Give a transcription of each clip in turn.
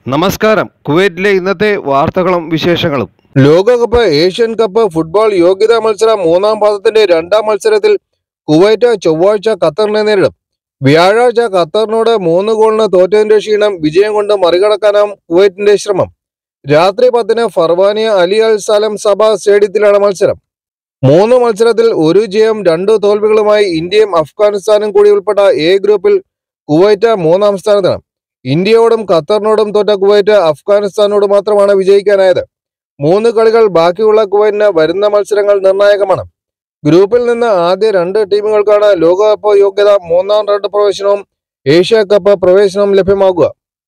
നമസ്കാരം കുവൈറ്റിലെ ഇന്നത്തെ വാർത്തകളും വിശേഷങ്ങളും ലോകകപ്പ് ഏഷ്യൻ കപ്പ് ഫുട്ബോൾ യോഗ്യതാ മത്സരം മൂന്നാം പാദത്തിന്റെ രണ്ടാം മത്സരത്തിൽ കുവൈറ്റ് ചൊവ്വാഴ്ച ഖത്തറിനെ നേരിടും വ്യാഴാഴ്ച ഖത്തറിനോട് മൂന്ന് ഗോളിന് തോറ്റതിന്റെ ക്ഷീണം വിജയം കൊണ്ട് മറികടക്കാനാവും കുവൈറ്റിന്റെ ശ്രമം രാത്രി പത്തിന് ഫർവാനിയ അലി അൽ സലം സഭ സ്റ്റേഡിയത്തിലാണ് മത്സരം മൂന്ന് മത്സരത്തിൽ ഒരു ജയം രണ്ട് തോൽവികളുമായി ഇന്ത്യയും അഫ്ഗാനിസ്ഥാനും കൂടി ഉൾപ്പെട്ട എ ഗ്രൂപ്പിൽ കുവൈറ്റ് മൂന്നാം സ്ഥാനത്താണ് ഇന്ത്യയോടും ഖത്തറിനോടും തോറ്റ കുവൈറ്റ് അഫ്ഗാനിസ്ഥാനോട് മാത്രമാണ് വിജയിക്കാനായത് മൂന്ന് കളികൾ ബാക്കിയുള്ള കുവൈറ്റിന് വരുന്ന മത്സരങ്ങൾ നിർണായകമാണ് ഗ്രൂപ്പിൽ നിന്ന് ആദ്യ രണ്ട് ടീമുകൾക്കാണ് ലോകകപ്പ് യോഗ്യത മൂന്നാം റൗണ്ട് പ്രവേശനവും ഏഷ്യ കപ്പ് പ്രവേശനവും ലഭ്യമാകുക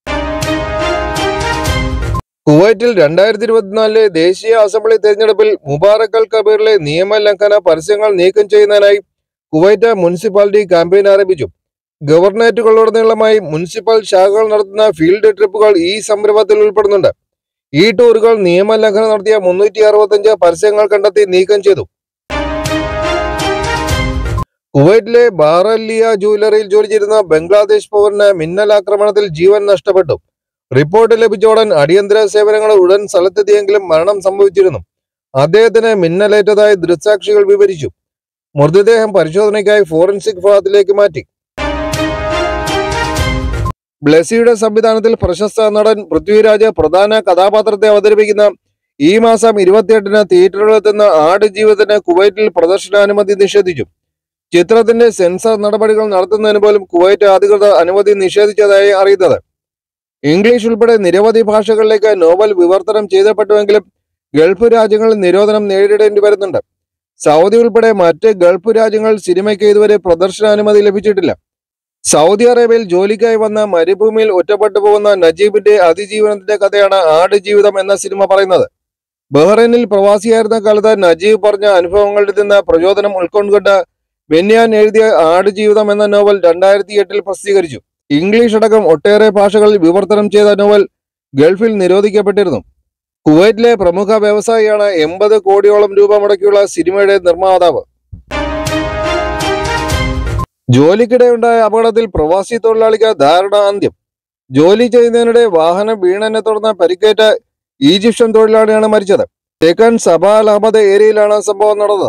കുവൈറ്റിൽ രണ്ടായിരത്തി ഇരുപത്തിനാലിലെ ദേശീയ അസംബ്ലി തെരഞ്ഞെടുപ്പിൽ മുബാറക് അൽ കബീറിലെ നിയമലംഘന പരസ്യങ്ങൾ നീക്കം ചെയ്യുന്നതിനായി കുവൈറ്റ് മുനിസിപ്പാലിറ്റി ക്യാമ്പയിൻ ആരംഭിച്ചു ഗവർണറേറ്റുകളിലുടനീളമായി മുനിസിപ്പൽ ശാഖകൾ നടത്തുന്ന ഫീൽഡ് ട്രിപ്പുകൾ ഈ സംരംഭത്തിൽ ഉൾപ്പെടുന്നുണ്ട് ഈ ടൂറുകൾ നിയമലംഘനം നടത്തിയ മുന്നൂറ്റി അറുപത്തഞ്ച് പരസ്യങ്ങൾ കണ്ടെത്തി നീക്കം ചെയ്തു കുവൈറ്റിലെ ബാറല്ലിയ ജുവലറിയിൽ ജോലി ചെയ്തിരുന്ന ബംഗ്ലാദേശ് പൗരന് മിന്നൽ ആക്രമണത്തിൽ ജീവൻ നഷ്ടപ്പെട്ടു റിപ്പോർട്ട് ലഭിച്ച ഉടൻ അടിയന്തര സേവനങ്ങൾ ഉടൻ സ്ഥലത്തെത്തിയെങ്കിലും മരണം സംഭവിച്ചിരുന്നു അദ്ദേഹത്തിന് മിന്നലേറ്റതായി ദൃക്സാക്ഷികൾ വിവരിച്ചു മൃതദേഹം പരിശോധനയ്ക്കായി ഫോറൻസിക് വിഭാഗത്തിലേക്ക് മാറ്റി ബ്ലെസിയുടെ സംവിധാനത്തിൽ പ്രശസ്ത നടൻ പൃഥ്വിരാജ് പ്രധാന കഥാപാത്രത്തെ അവതരിപ്പിക്കുന്ന ഈ മാസം ഇരുപത്തിയെട്ടിന് തിയേറ്ററുകളിലെത്തുന്ന ആട് ജീവിതത്തിന് കുവൈറ്റിൽ പ്രദർശനാനുമതി നിഷേധിച്ചു ചിത്രത്തിന്റെ സെൻസർ നടപടികൾ നടത്തുന്നതിന് പോലും കുവൈറ്റ് അധികൃതർ അനുമതി നിഷേധിച്ചതായി അറിയുന്നത് ഇംഗ്ലീഷ് ഉൾപ്പെടെ നിരവധി ഭാഷകളിലേക്ക് നോവൽ വിവർത്തനം ചെയ്തപ്പെട്ടുവെങ്കിലും ഗൾഫ് രാജ്യങ്ങളിൽ നിരോധനം നേരിടേണ്ടി വരുന്നുണ്ട് സൗദി ഉൾപ്പെടെ മറ്റ് ഗൾഫ് രാജ്യങ്ങളിൽ സിനിമയ്ക്ക് ഇതുവരെ പ്രദർശനാനുമതി ലഭിച്ചിട്ടില്ല സൗദി അറേബ്യയിൽ ജോലിക്കായി വന്ന മരുഭൂമിയിൽ ഒറ്റപ്പെട്ടു പോകുന്ന നജീബിന്റെ അതിജീവനത്തിന്റെ കഥയാണ് ആട് ജീവിതം എന്ന സിനിമ പറയുന്നത് ബഹ്റൈനിൽ പ്രവാസിയായിരുന്ന കാലത്ത് നജീബ് പറഞ്ഞ അനുഭവങ്ങളിൽ നിന്ന് പ്രചോദനം ഉൾക്കൊണ്ടുകൊണ്ട് ബെന്യാൻ എഴുതിയ ആട് ജീവിതം എന്ന നോവൽ രണ്ടായിരത്തി എട്ടിൽ പ്രസിദ്ധീകരിച്ചു ഇംഗ്ലീഷ് അടക്കം ഒട്ടേറെ ഭാഷകളിൽ വിവർത്തനം ചെയ്ത നോവൽ ഗൾഫിൽ നിരോധിക്കപ്പെട്ടിരുന്നു കുവൈറ്റിലെ പ്രമുഖ വ്യവസായിയാണ് എൺപത് കോടിയോളം രൂപ മുടക്കിയുള്ള സിനിമയുടെ നിർമ്മാതാവ് ജോലിക്കിടെയുണ്ടായ അപകടത്തിൽ പ്രവാസി തൊഴിലാളിക്ക് ധാരണ അന്ത്യം ജോലി ചെയ്യുന്നതിനിടെ വാഹനം വീണതിനെ തുടർന്ന് പരിക്കേറ്റ ഈജിപ്ഷ്യൻ തൊഴിലാളിയാണ് മരിച്ചത് തെക്കൻ സബാൽ അഹമ്മദ് ഏരിയയിലാണ് സംഭവം നടന്നത്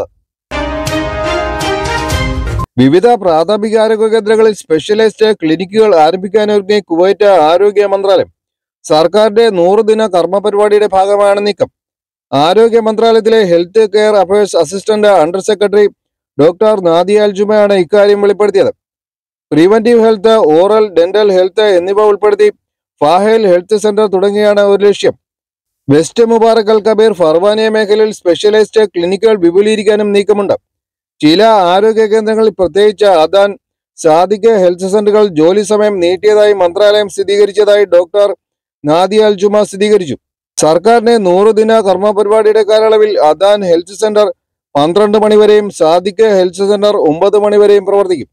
വിവിധ പ്രാഥമിക ആരോഗ്യ കേന്ദ്രങ്ങളിൽ സ്പെഷ്യലൈസ്ഡ് ക്ലിനിക്കുകൾ ആരംഭിക്കാനൊരുങ്ങി കുവൈറ്റ് ആരോഗ്യ മന്ത്രാലയം സർക്കാരിന്റെ നൂറ് ദിന കർമ്മ പരിപാടിയുടെ ഭാഗമാണ് നീക്കം ആരോഗ്യ മന്ത്രാലയത്തിലെ health care affairs assistant under secretary doctor Nadia അൽജുമയാണ് ഇക്കാര്യം വെളിപ്പെടുത്തിയത് preventive health oral dental health എന്നിവ ഉൾപ്പെടുത്തി ഫാഹേൽ ഹെൽത്ത് സെന്റർ തുടങ്ങിയാണ് ഒരു ലക്ഷ്യം west Mubarak Al Kabeer Farwaniya മേഖലയിൽ സ്പെഷ്യലൈസ്ഡ് ക്ലിനിക്കുകൾ വിപുലീകരിക്കാനും നീക്കമുണ്ട് ചില ആരോഗ്യ കേന്ദ്രങ്ങളിൽ പ്രത്യേകിച്ച് അദാൻ സാദിഖ് ഹെൽത്ത് സെന്ററുകൾ ജോലി സമയം നീട്ടിയതായി മന്ത്രാലയം സ്ഥിരീകരിച്ചതായി ഡോക്ടർ നാദിയ അൽജുമ സ്ഥിരീകരിച്ചു സർക്കാരിന്റെ നൂറ് ദിന കർമ്മ പരിപാടിയുടെ കാലയളവിൽ അദാൻ ഹെൽത്ത് സെന്റർ പന്ത്രണ്ട് മണിവരെയും സാദിഖ് ഹെൽത്ത് സെന്റർ ഒമ്പത് മണിവരെയും പ്രവർത്തിക്കും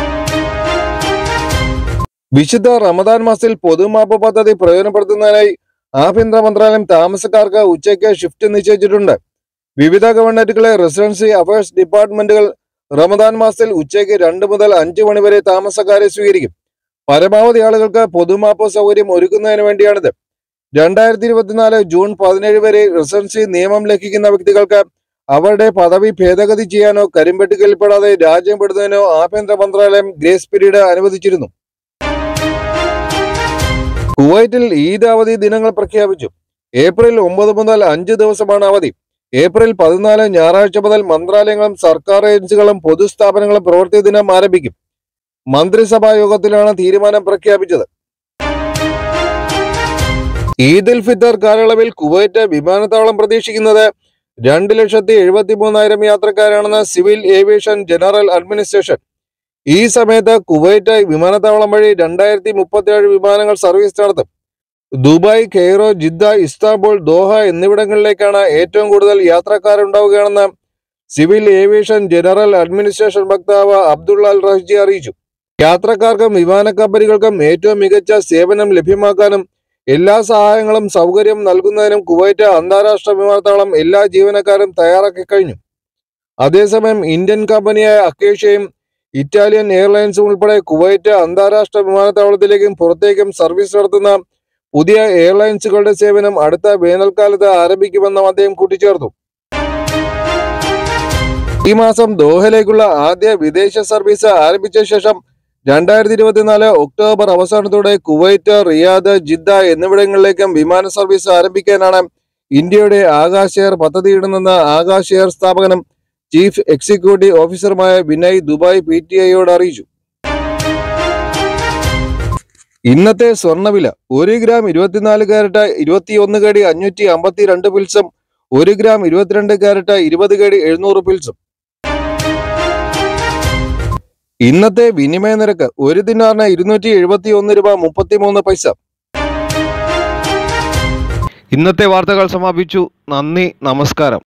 വിശുദ്ധ റമദാൻ മാസത്തിൽ പൊതുമാപ്പ് പദ്ധതി പ്രയോജനപ്പെടുത്തുന്നതിനായി ആഭ്യന്തര മന്ത്രാലയം താമസക്കാർക്ക് ഉച്ചയ്ക്ക് ഷിഫ്റ്റ് നിശ്ചയിച്ചിട്ടുണ്ട് വിവിധ ഗവൺമെന്റുകളെ റെസിഡൻസി അഫയേഴ്സ് ഡിപ്പാർട്ട്മെന്റുകൾ റമദാൻ മാസത്തിൽ ഉച്ചയ്ക്ക് രണ്ട് മുതൽ അഞ്ച് മണി വരെ താമസക്കാരെ സ്വീകരിക്കും പരമാവധി ആളുകൾക്ക് പൊതുമാപ്പ് സൗകര്യം ഒരുക്കുന്നതിന് വേണ്ടിയാണിത് രണ്ടായിരത്തി ഇരുപത്തിനാല് ജൂൺ പതിനേഴ് വരെ റെസിഡൻസി നിയമം ലംഘിക്കുന്ന വ്യക്തികൾക്ക് അവരുടെ പദവി ഭേദഗതി ചെയ്യാനോ കരിമ്പെട്ടുകൽപ്പെടാതെ രാജ്യം വിടുന്നതിനോ ആഭ്യന്തര മന്ത്രാലയം ഗ്രേസ് പീരീഡ് അനുവദിച്ചിരുന്നു കുവൈറ്റിൽ ഈദ് അവധി ദിനങ്ങൾ പ്രഖ്യാപിച്ചു ഏപ്രിൽ ഒമ്പത് മുതൽ അഞ്ച് ദിവസമാണ് അവധി ഏപ്രിൽ പതിനാല് ഞായറാഴ്ച മുതൽ മന്ത്രാലയങ്ങളും സർക്കാർ ഏജൻസികളും പൊതുസ്ഥാപനങ്ങളും പ്രവൃത്തി ദിനം ആരംഭിക്കും മന്ത്രിസഭാ യോഗത്തിലാണ് തീരുമാനം പ്രഖ്യാപിച്ചത് ഈദ് ഉൽ ഫിത്തർ കാലയളവിൽ കുവൈറ്റ് വിമാനത്താവളം പ്രതീക്ഷിക്കുന്നത് രണ്ട് ലക്ഷത്തി എഴുപത്തി മൂന്നായിരം യാത്രക്കാരാണെന്ന് സിവിൽ ഏവിയേഷൻ ജനറൽ അഡ്മിനിസ്ട്രേഷൻ ഈ സമയത്ത് കുവൈറ്റ് വിമാനത്താവളം വഴി രണ്ടായിരത്തി മുപ്പത്തിയേഴ് വിമാനങ്ങൾ സർവീസ് നടത്തും Dubai Cairo Jeddah Istanbul Doha എന്നിവിടങ്ങളിലേക്കാണ് ഏറ്റവും കൂടുതൽ യാത്രക്കാരുണ്ടാവുകയാണെന്ന് സിവിൽ ഏവിയേഷൻ ജനറൽ അഡ്മിനിസ്ട്രേഷൻ വക്താവ് അബ്ദുള്ള അൽ റഹ്ജി അറിയിച്ചു യാത്രക്കാർക്കും വിമാന കമ്പനികൾക്കും ഏറ്റവും മികച്ച സേവനം ലഭ്യമാക്കാനും എല്ലാ സഹായങ്ങളും സൗകര്യം നൽകുന്നതിനും കുവൈറ്റ് അന്താരാഷ്ട്ര വിമാനത്താവളം എല്ലാ ജീവനക്കാരും തയ്യാറാക്കി കഴിഞ്ഞു അതേസമയം ഇന്ത്യൻ കമ്പനിയായ അക്കേഷ്യയും ഇറ്റാലിയൻ എയർലൈൻസും ഉൾപ്പെടെ കുവൈറ്റ് അന്താരാഷ്ട്ര വിമാനത്താവളത്തിലേക്കും പുറത്തേക്കും സർവീസ് നടത്തുന്ന പുതിയ എയർലൈൻസുകളുടെ സേവനം അടുത്ത വേനൽക്കാലത്ത് ആരംഭിക്കുമെന്നും അദ്ദേഹം കൂട്ടിച്ചേർത്തു ഈ മാസം ദോഹയിലേക്കുള്ള ആദ്യ വിദേശ സർവീസ് ആരംഭിച്ച ശേഷം രണ്ടായിരത്തി ഇരുപത്തിനാല് ഒക്ടോബർ അവസാനത്തോടെ കുവൈറ്റ് റിയാദ് ജിദ്ദ എന്നിവിടങ്ങളിലേക്കും വിമാന സർവീസ് ആരംഭിക്കാനാണ് ഇന്ത്യയുടെ ആകാശ് എയർ പദ്ധതിയിടുന്നെന്ന് ആകാശ് എയർ സ്ഥാപകനും ചീഫ് എക്സിക്യൂട്ടീവ് ഓഫീസറുമായ വിനയ് ദുബായ് പി ടി ഐയോട് അറിയിച്ചു ഇന്നത്തെ സ്വർണ്ണവില ഒരു ഗ്രാം ഇരുപത്തിനാല് കാരറ്റ് ഇരുപത്തിയൊന്ന് കടി അഞ്ഞൂറ്റി അമ്പത്തി രണ്ട് പിൽസും ഒരു ഗ്രാം ഇരുപത്തിരണ്ട് കാരറ്റ് ഇരുപത് കടി എഴുന്നൂറ് പിൽസും ഇന്നത്തെ വിനിമയ നിരക്ക് ഒരു ദിനാറിന് ഇരുന്നൂറ്റി എഴുപത്തി ഒന്ന് രൂപ മുപ്പത്തിമൂന്ന് പൈസ ഇന്നത്തെ വാർത്തകൾ സമാപിച്ചു നന്ദി നമസ്കാരം